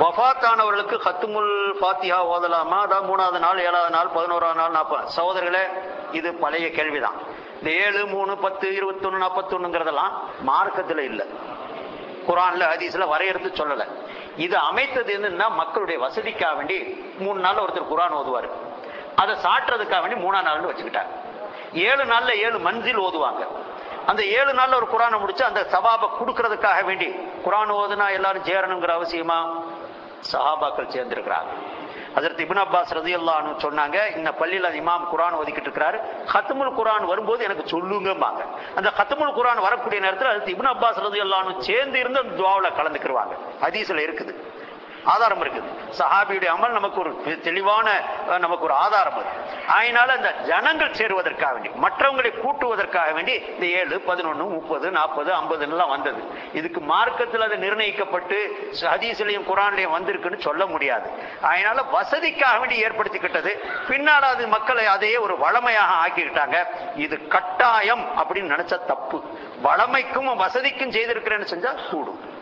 வஃபாத்தானவர்களுக்கு ஹத்துமுல் ஃபாத்திஹா ஓதலாமா அதான் மூணாவது நாள் ஏழாவது நாள் பதினோராவது நாள் நாற்பது சகோதரர்களே இது பழைய கேள்விதான் இந்த ஏழு மூணு பத்து இருபத்தொன்னு நாற்பத்தொன்னுங்கிறதெல்லாம் மார்க்கத்துல இல்லை குரான்ல ஹதீஸ்ல வரையறுத்து சொல்லல இது அமைத்தது என்னன்னா மக்களுடைய வசதிக்காக வேண்டி மூணு நாள்ல ஒருத்தர் குரான் ஓதுவாரு அதை சாட்டுறதுக்காக வேண்டி மூணாம் நாள்னு வச்சுக்கிட்டாங்க ஏழு நாள்ல ஏழு மஞ்சில் ஓதுவாங்க அந்த ஏழு நாள்ல ஒரு குரானை முடிச்சு அந்த சவாபை கொடுக்கறதுக்காக வேண்டி குரான் ஓதுனா எல்லாரும் சேரணுங்கிற அவசியமா சஹாபாக்கள் சேர்ந்திருக்கிறாங்க அதற்கு இப்னு அப்பாஸ் ரதியல்லான்னு சொன்னாங்க இந்த பள்ளியில் அந்த இமாம் குரான் ஒதுக்கிட்டு இருக்கிறாரு ஹத்துமுல் குரான் வரும்போது எனக்கு சொல்லுங்கம்பாங்க அந்த ஹத்துமுல் குரான் வரக்கூடிய நேரத்தில் அதுக்கு இப்னு அப்பாஸ் ரதியல்லான்னு சேர்ந்து இருந்து அந்த துவாவில் கலந்துக்கிருவாங்க ஹதீஸ்ல இருக்குது ஆதாரம் இருக்குது சஹாபியுடைய அமல் நமக்கு ஒரு தெளிவான அஹ், நமக்கு ஒரு ஆதாரம் அது அதனால இந்த ஜனங்கள் சேருவதற்காக வேண்டி மற்றவங்களை கூட்டுவதற்காக வேண்டி இந்த ஏழு பதினொன்னு முப்பது நாற்பது ஐம்பதுலாம் வந்தது இதுக்கு மார்க்கத்தில் அது நிர்ணயிக்கப்பட்டு ஹதீஸ்லயும் குரான்லயும் வந்திருக்குன்னு சொல்ல முடியாது அதனால வசதிக்காக வேண்டி ஏற்படுத்திக்கிட்டது பின்னால் அது மக்களை அதையே ஒரு வளமையாக ஆக்கிக்கிட்டாங்க இது கட்டாயம் அப்படின்னு நினைச்சா தப்பு வளமைக்கும் வசதிக்கும் செய்திருக்கிறேன்னு செஞ்சா கூடும்